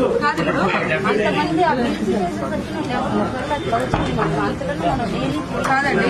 కాదు ఇప్పుడు అంతమంది ఆ పిలిచి చేసేసరికి నేను ఎవరిని వెళ్ళట్లేదు. వచ్చింది మాకు. అంతలోనే మనం డైలీ కాదండి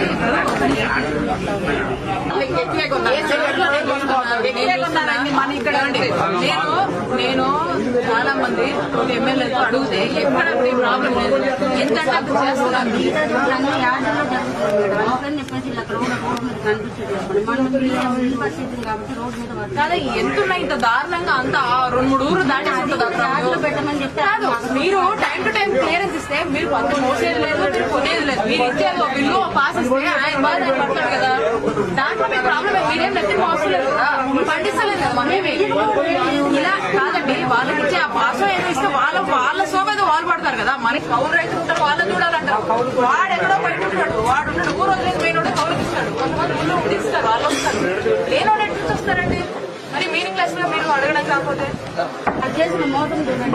మన ఇక్కడ నేను నేను చాలా మంది ఎమ్మెల్యేతో అడిగితే ఎక్కడ మీ ప్రాబ్లం లేదు ఎంతంటే అంత చేస్తున్నాను అన్ని యార్డుల్లో జరుగుతుంది మేడం. అందుకని చెప్పేసి ఇలా రోడ్డు రోడ్డు మీద కనిపించేది అప్పుడు. మనం ఇల్లు పరిస్థితి కాబట్టి రోడ్డు మీద పడుతుంది. కాదు ఎంత ఉన్నాయి ఇంత దారుణంగా అంత రెండు మూడు ఊరు దాటి ఉంటుంది అక్కడ యార్డులో పెట్టమని చెప్తే కాదు మీరు టైం టు టైం క్లియరెన్స్ ఇస్తే మీరు పక్క మోసేది లేదు మీరు కొనేది లేదు మీరు ఇచ్చేది ఒక బిల్లు ఒక పాస్ ఇస్తే ఆయన బాధ ఆయన పడతాడు కదా దాంట్లో మీ ప్రాబ్లం మీరేం నెత్తి మోసలేదు కదా పండిస్తలేదు కదా మనమేమి ఇలా కాదండి వాళ్ళకి ఇచ్చే ఆ పాస్ ఏమి ఇస్తే వాళ్ళ వాళ్ళ సోమేదో వాళ్ళు పడతారు కదా మనకి కౌలు రైతులు ఉంటారు వాళ్ళని చూడాలంటారు వాడు ఎక్కడో బయట ఉంటాడు వాడు ఉన్నాడు ఊరు వదిలేదు పోయినోడే కౌలుకి ఇస్తాడు కొంతమంది ఊళ్ళో ఉండి ఇస్తారు వాళ్ళు వస్తారు లేనోడు ఎట్లా నుంచి వస్తారండి మరి మీనింగ్ లెస్ గా మీరు అడగడం కాకపోతే అది చేసిన మోసం చూడండి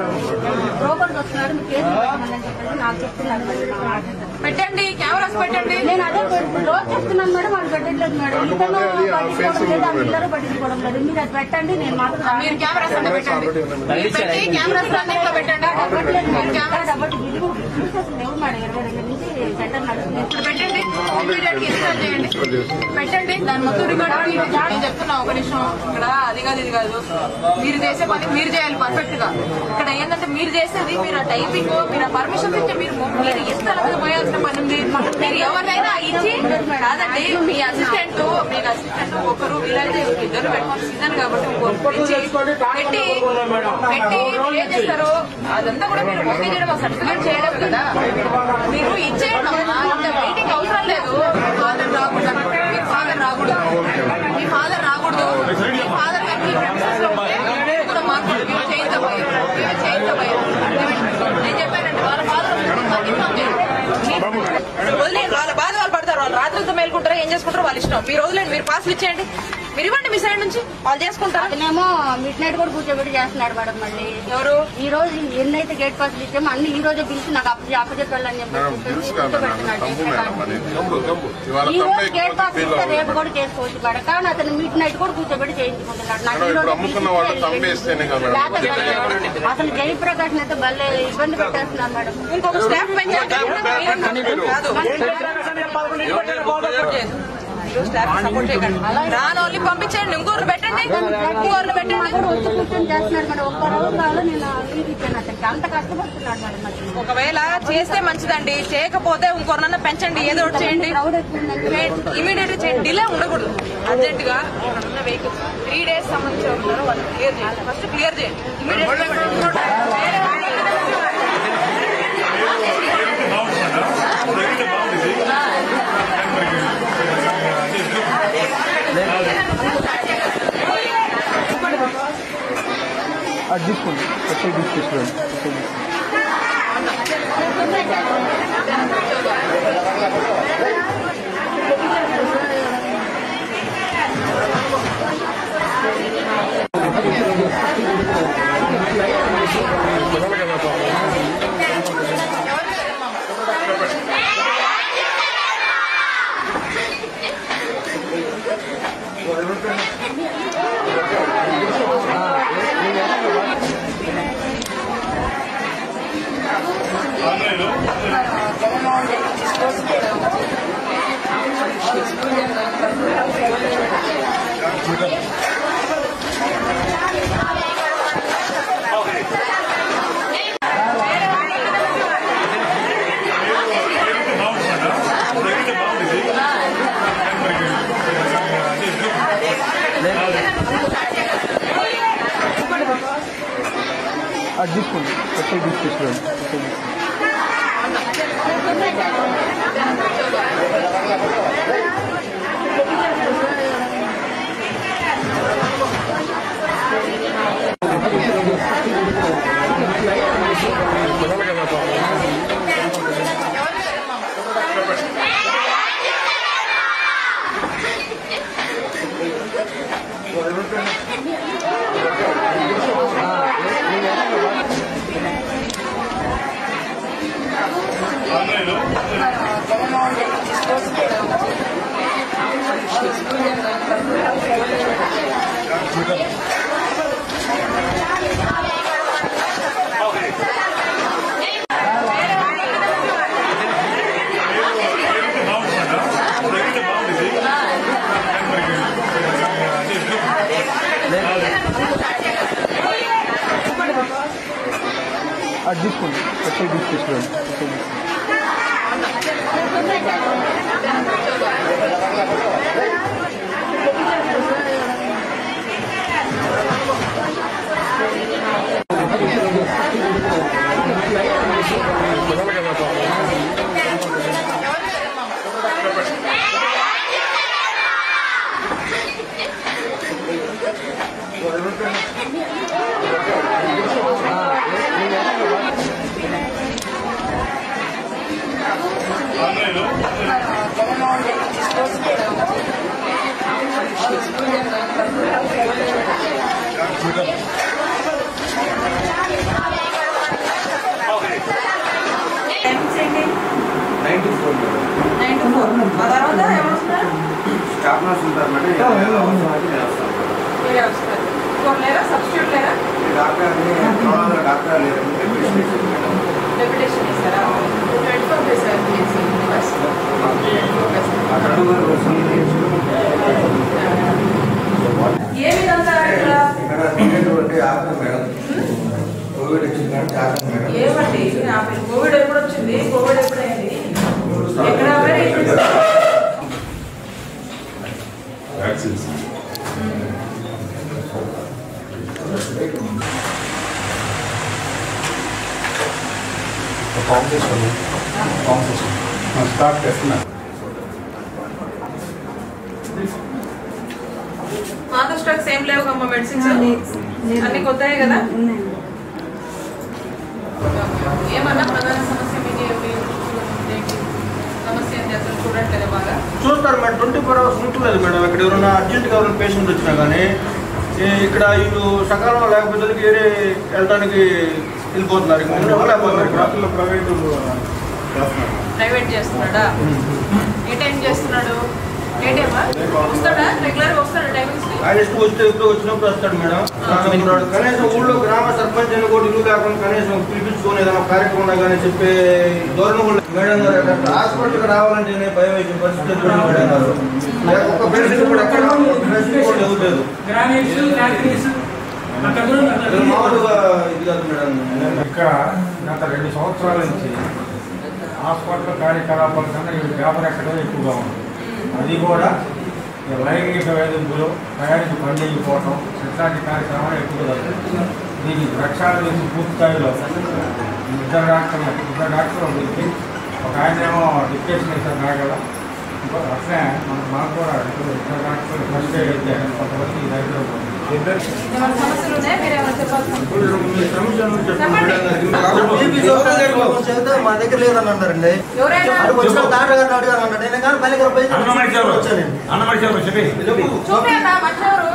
రోబోట్ వస్తున్నారు మీకు కేసు పెట్టమని చెప్పేసి నాకు చెప్తున్నారు మేడం నా మాట. పెట్టండి కెమెరాస్ పెట్టండి నేను అదే పెడుతున్నాను. రోజు చెప్తున్నాను మేడం వాళ్ళు పెట్టట్లేదు మేడం ఇతను పట్టించుకోవడం లేదు అందరూ పట్టించుకోవడం లేదు మీరు అది పెట్టండి నేను మాత్రం మీరు కెమెరాస్ అన్ని పెట్టండి మీరు పెట్టి కెమెరాస్ అన్నింటిలో పెట్టండి పెట్టలేదు మేడం. కెమెరాస్ కాబట్టి బిల్లు తీసేసింది ఎవరు మేడం ఇరవై రెండు నుంచి సెంటర్ నడుస్తుంది ఇప్పుడు పెట్టండి ఇమీడియట్ గా ఇన్స్టాల్ చేయండి పెట్టండి దాని మొత్తం రికార్డ్ నేను చెప్తున్నా ఒక నిమిషం ఇక్కడ అది కాదు ఇది కాదు మీరు చేసే పని మీరు చేయాలి పర్ఫెక్ట్ గా ఇక్కడ ఏంటంటే మీరు చేసేది మీరు ఆ టైపింగ్ మీరు ఆ పర్మిషన్ ఇస్తే మీరు మీరు ఇస్తాల మీద పోయాల్సిన పని ఉంది మీరు ఎవరినైనా ఇచ్చి కాదండి మీ అసిస్టెంట్ మీకు అసిస్టెంట్ ఒకరు వీలైతే ఇద్దరు పెట్టుకోవాలి సీజన్ కాబట్టి ఒకరు ఇచ్చి పెట్టి పెట్టి ఏం చేస్తారు అదంతా కూడా మీరు ఓకే చేయడం సర్టిఫికేట్ చేయడం కదా మీరు ఇచ్చేయండి అమ్మా. ఇంత వెయిటింగ్ అవసరం లేదు ఫాదర్ రాకూడదు మీ ఫాదర్ రాకూడదు మీ ఫాదర్ రాకూడదు మీ ఫాదర్ గారికి premises లో ఉంటే మీరు కూడా మాట్లాడు మీరు చేయించబోయారు మీరు చేయించబోయారు నేను చెప్పానండి వాళ్ళ ఫాదర్ ఇన్ఫార్మ్ చేయండి వదిలేండి వాళ్ళ బాధ వాళ్ళు పడతారు వాళ్ళు రాత్రులతో మేల్కుంటారో ఏం చేసుకుంటారో వాళ్ళ ఇష్టం మీరు వదిలేండి మీరు పాసులు ఇచ్చేయండి మీరు ఇవ్వండి మీ సైడ్ నుంచి వాళ్ళు చేసుకుంటారు అతనేమో మిడ్ నైట్ కూడా కూర్చోబెట్టి చేస్తున్నాడు మేడం మళ్ళీ ఎవరు ఈ రోజు ఎన్నైతే గేట్ పాస్ ఇచ్చామో అన్ని ఈ రోజే పిలిచి నాకు అప్పు అప్పచెప్పాలని మేడం తెలుసు కదా మేడం తమ్ము మేడం అది తమ్ము తమ్ము ఇవాళ ఈ తమ్ము రోజు గేట్ పాస్ ఎక్కువ ఇస్తే రేపు కూడా చేసుకోవచ్చు మేడం కానీ అతను మిడ్ నైట్ కూడా కూర్చోబెట్టి చేయించుకుంటున్నాడు నాకు మేడం ఈ ఇప్పుడు రోజే అమ్ముకున్న వాళ్ళు పిలిచి తమ్మే ఇస్తేనే కదా మేడం లేకపోతే అసలు జయప్రకాష్ అయితే భలే ఇబ్బంది పెట్టేస్తున్నారు మేడం ఇంకొక స్టాఫ్ పెంచండి కాదు సపోర్ట్ చేయకండి నాన్న ఓన్లీ పంపించండి ఇంకోరు పెట్టండి ఇంకోరు పెట్టండి కూడా వచ్చి కూర్చొని చేస్తున్నాడు మేడం ఒక్క రోజు కాదు నేను లీవ్ ఇచ్చాను అతనికి అంత కష్టపడుతున్నాడు మేడం మరి ఒకవేళ చేస్తే మంచిదండి చేయకపోతే ఇంకొరనన్నా పెంచండి ఏదో ఒకటి చేయండి క్రౌడ్ ఎక్కువ ఉందని ఇమీడియట్ గా చేయండి డిలే ఉండకూడదు అర్జెంట్ గా ఇక్కడ ఉన్న వెహికల్స్ త్రీ డేస్ సంబంధించి ఉన్నారు వాళ్ళు క్లియర్ చేయండి ఫస్ట్ క్లియర్ చేయండి ఇమీడియట్ అది తీసుకోండి కొత్త తీసుకొచ్చుకోండి అది తీసుకోండి కొత్త తీసుకొచ్చుకోండి మేడం అది తీసుకోండి ఎస్ఐ తీసుకొచ్చి SI nine two four nine two four ఆ తర్వాత ఎవరు వస్తున్నారు స్టాఫ్ నర్స్ ఉంటారు మేడం మీరే వస్తారు ఇంకోరు లేరా సబ్స్టిట్యూట్ లేరా డాక్టర్ కరోనా డాక్టర్ లేరు డెప్యుటేషన్ చేశారా ట్వంటీ ఫోర్ ప్లేస్ అక్కడ ఏ విధంగా ఇక్కడ ఇక్కడ ఉండేటువంటి ఆపద మేడం కోవిడ్ వచ్చింది కాబట్టి ఆపద మేడం ఏమండి నా పేరు కోవిడ్ ఎప్పుడు వచ్చింది కోవిడ్ ఎప్పుడైంది ఎక్కడ మరి వ్యాక్సిన్స్ ఫామ్ చేసుకోండి ఫామ్ చేసుకోండి స్టార్ట్ చేస్తున్నా పాత స్టాక్స్ ఏం లేవు కమ్మ మెడిసిన్స్ అన్ని కొత్తయే కదా ఏమన్నా ప్రధాన సమస్య మీకు ఏమి? ఏంటి? సమస్య ఏంటి అసలు చూడట్లేదు బాగా చూస్తారు మేడం ట్వంటీ ఫోర్ అవర్స్ ఉంటలేదు మేడం ఇక్కడ ఎవరైనా అర్జెంట్గా ఎవరైనా పేషెంట్ వచ్చినా కానీ ఈ ఇక్కడ వీళ్ళు సకాలంలో లేకపోతే వేరే వెళ్ళడానికి వెళ్ళిపోతున్నారు ఇంకా ముందు వెళ్ళలేకపోతున్నారు ఇక్కడ ప్రైవేట్ ప్రైవేట్ చేస్తున్నాడా ఏ టైం చేస్తున్నాడు ఏ టైమా వస్తాడా రెగ్యులర్గా వస్తాడా టైమింగ్స్ ఆయన ఇష్టం వస్తే ఎప్పుడు వచ్చినప్పుడు వస్తాడు మేడం ఇప్పుడు కనీసం ఊళ్ళో గ్రామ సర్పంచ్ అని కూడా ఇల్లు లేకుండా కనీసం పిలిపించుకొని ఏదైనా కార్యక్రమం ఉన్నా కానీ చెప్పే ధోరణి కూడా మేడం గారు అక్కడ హాస్పిటల్కి రావాలంటేనే భయం వేసిన పరిస్థితి చూడండి మేడం గారు లేక ఒక్క పేషెంట్ కూడా ఎక్కడ పేషెంట్ కూడా ఇవ్వలేదు ఇది మామూలుగా ఇది కాదు మేడం ఇక్కడ గత రెండు సంవత్సరాల నుంచి హాస్పిటల్ కార్యకలాపాల కన్నా ఈ వ్యాపారం ఎక్కడో ఎక్కువగా ఉంది అది కూడా ఈ లైంగిక వేధింపులు ప్రయాణికి పండిపోవటం ఇట్లాంటి కార్యక్రమాలు ఎక్కువ జరుగుతుంది దీనికి ప్రక్షాళన చేసి పూర్తి స్థాయిలో ఇద్దరు డాక్టర్లు ఇద్దరు డాక్టర్లు గురించి ఒక ఆయన ఏమో డిప్యూషన్ వేశారు నాగల ఇంకో అట్లే మన మాకు కూడా ఇద్దరు ఇద్దరు డాక్టర్లు ఫస్ట్ ఎయిడ్ అయితే కొంతమంది ఈ దగ్గర ఇద్దరు ఏమైనా సమస్యలు ఉన్నాయా మీరు ఏమైనా చెప్పాల్సిన మీ సమస్య నుంచి చెప్పండి మేడం గారికి. మా దగ్గర లేదని అన్నారండి ఎవరైనా అక్కడ వచ్చిన డాక్టర్ గారిని అడిగాను అన్నాడు నేను కానీ పల్లెకి పోయి వచ్చాను నేను. అన్నమడిచారు చెప్పి చెప్పు. చూపియన్నా మంచివారు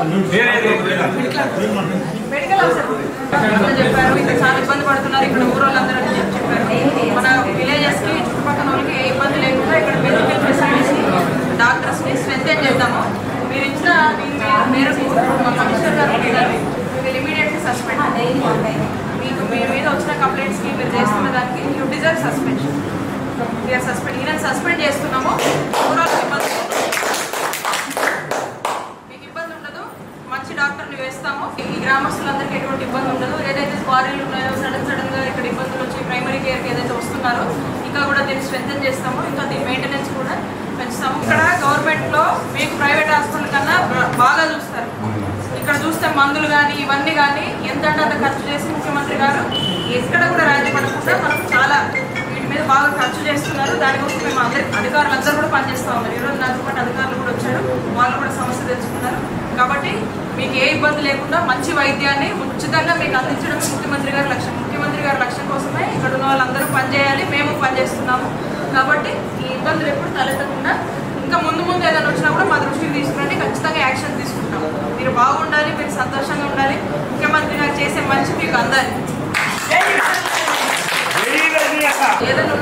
మెడికల్ ఆఫీసర్ అందరూ చెప్పారు ఇక్కడ చాలా ఇబ్బంది పడుతున్నారు ఇక్కడ ఊరోళ్ళందరూ అని చెప్పి చెప్పారు మన విలేజెస్ కి చుట్టుపక్కల వాళ్ళకి ఏ ఇబ్బంది లేకుండా ఇక్కడ మెడికల్ ఫెసిలిటీస్ డాక్టర్స్ ని స్ట్రెంగ్ చేద్దాము మీరు ఇచ్చిన మీ- మేరకు మా కమిషనర్ గారు ఉన్నారు. We will immediately suspend. మీకు మీ మీద వచ్చిన కంప్లైంట్స్ కి మీరు చేస్తున్న దానికి you deserve suspension we are suspend ఈయన సస్పెండ్ చేస్తున్నాము ఓవరాల్ ఇబ్బంది మీకు ఇబ్బంది ఉండదు మంచి డాక్టర్ని వేస్తాము ఈ గ్రామస్తులందరికీ ఎటువంటి ఇబ్బంది ఉండదు ఏదైతే క్వారీలు ఉన్నాయో సడన్ సడన్ గా ఇక్కడ ఇబ్బందులు వచ్చి ప్రైమరీ కేర్కి ఏదైతే వస్తున్నారో ఇంకా కూడా దీన్ని స్ట్రెంథన్ చేస్తాము ఇంకా దీని మెయింటెనెన్స్ కూడా పెంచుతాము ఇక్కడ గవర్నమెంట్ లో మీకు ప్రైవేట్ హాస్పిటల్ కన్నా బా- బాగా చూస్తారు ఇక్కడ చూస్తే మందులు కానీ ఇవన్నీ కానీ ఎంత అంటే అంత ఖర్చు చేసి ముఖ్యమంత్రి గారు ఎక్కడ కూడా రాజీ పడకుండా మనకు చాలా వీటి మీద బాగా ఖర్చు చేస్తున్నారు దానికోసం మేము అందరి అధికారులు అందరూ కూడా పనిచేస్తా ఉన్నారు ఈరోజు నాతో పాటు అధికారులు కూడా వచ్చారు వాళ్ళు కూడా సమస్య తెలుసుకున్నారు కాబట్టి మీకు ఏ ఇబ్బంది లేకుండా మంచి వైద్యాన్ని ఉచితంగా మీకు అందించడం ముఖ్యమంత్రి గారి లక్ష్యం ముఖ్యమంత్రి గారి లక్ష్యం కోసమే ఇక్కడ ఉన్న వాళ్ళందరూ పనిచేయాలి మేము పనిచేస్తున్నాము కాబట్టి ఈ ఇబ్బందులు ఎప్పుడు తలెత్తకుండా ఇంకా ముందు ముందు ఏదైనా వచ్చినా కూడా మా దృష్టికి తీసుకురండి ఖచ్చితంగా యాక్షన్ తీసుకుంటాం మీరు బాగుండాలి మీరు సంతోషంగా ఉండాలి ముఖ్యమంత్రి గారు చేసే మంచి మీకు అందాలి ఏదైనా